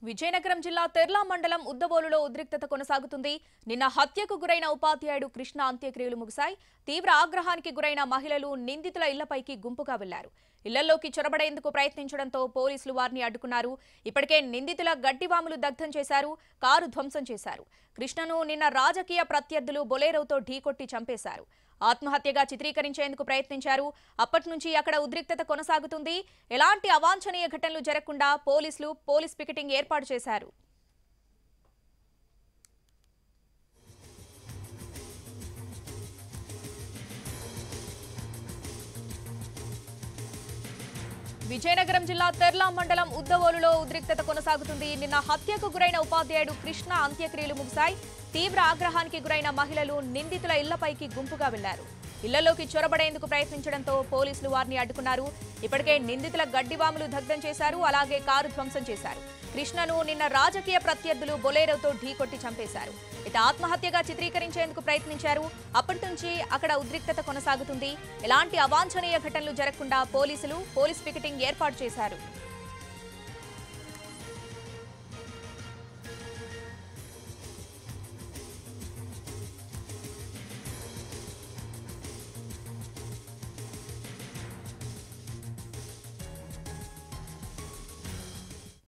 విజయనగరం జిల్లా తెర్లా మండలం ఉద్దబోలులో ఉద్రిక్తత కొనసాగుతుంది నిన్న హత్యకు గురైన ఉపాధ్యాయుడు కృష్ణ అంత్యక్రియలు ముగిశాయి తీవ్ర ఆగ్రహానికి గురైన మహిళలు నిందితుల ఇళ్లపైకి గుంపుగా వెళ్లారు ఇళ్లలోకి చొరబడేందుకు ప్రయత్నించడంతో పోలీసులు వారిని అడ్డుకున్నారు ఇప్పటికే నిందితుల గడ్డివాములు దగ్ధం చేశారు కారు ధ్వంసం చేశారు కృష్ణను నిన్న రాజకీయ ప్రత్యర్థులు బొలేరోతో ఢీకొట్టి చంపేశారు ఆత్మహత్యగా చిత్రీకరించేందుకు ప్రయత్నించారు అప్పటి నుంచి అక్కడ ఉద్రిక్తత కొనసాగుతుంది ఎలాంటి అవాంఛనీయ ఘటనలు జరగకుండా పోలీసులు పోలీస్ పికెటింగ్ ఏర్పాటు చేశారు విజయనగరం జిల్లా తెర్లా మండలం ఉద్దవోలులో ఉద్రిక్తత కొనసాగుతుంది నిన్న హత్యకు గురైన ఉపాధ్యాయుడు కృష్ణ అంత్యక్రియలు ముగిశాయి తీవ్ర ఆగ్రహానికి గురైన మహిళలు నిందితుల ఇళ్లపైకి గుంపుగా వెళ్లారు ఇళ్లలోకి చొరబడేందుకు ప్రయత్నించడంతో పోలీసులు వారిని అడ్డుకున్నారు ఇప్పటికే నిందితుల గడ్డివాములు దగ్ధం చేశారు అలాగే కారు ధ్వంసం చేశారు కృష్ణను నిన్న రాజకీయ ప్రత్యర్థులు బొలేరోతో ఢీకొట్టి చంపేశారు ఇక ఆత్మహత్యగా చిత్రీకరించేందుకు ప్రయత్నించారు అప్పటి నుంచి అక్కడ ఉద్రిక్తత కొనసాగుతుంది ఎలాంటి అవాంఛనీయ ఘటనలు జరగకుండా పోలీసులు పోలీస్ పికెటింగ్ ఏర్పాటు చేశారు